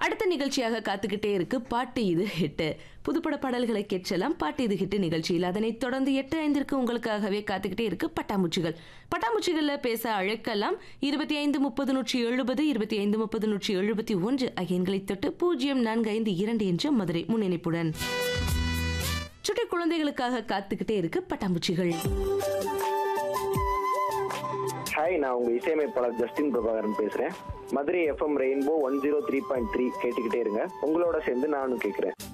அடுத்த நிகழ்ச்சியாக காத்துக்கிட்டே இருக்கு பாட்டு இது ஹிட்டு புதுப்பட பாடல்களை கேட்கலாம் பாட்டு இது ஹிட்டு நிகழ்ச்சியில் அதனைத் தொடர்ந்து எட்டு ஐந்திற்கு உங்களுக்காகவே காத்துக்கிட்டே இருக்கு பட்டாம்பூச்சிகள் பட்டாம்பூச்சிகள்ல பேச அழைக்கலாம் இருபத்தி ஐந்து முப்பது நூற்றி எழுபது இருபத்தி ஐந்து முப்பது நூற்றி எழுபத்தி ஒன்று ஆகிய எண்களை தொட்டு பூஜ்ஜியம் நான்கு ஐந்து இரண்டு என்ற மதுரை முன்னிணைப்புடன் சுட்டி குழந்தைகளுக்காக காத்துக்கிட்டே இருக்கு பட்டாம்பூச்சிகள் ஹாய் நான் உங்க இசையமைப்பாளர் ஜஸ்டின் பிரபாகரன் பேசுறேன் Madurai FM rainbow one zero three point three கேட்டுக்கிட்டே இருங்க உங்களோட சேர்ந்து நானும் கேட்கிறேன்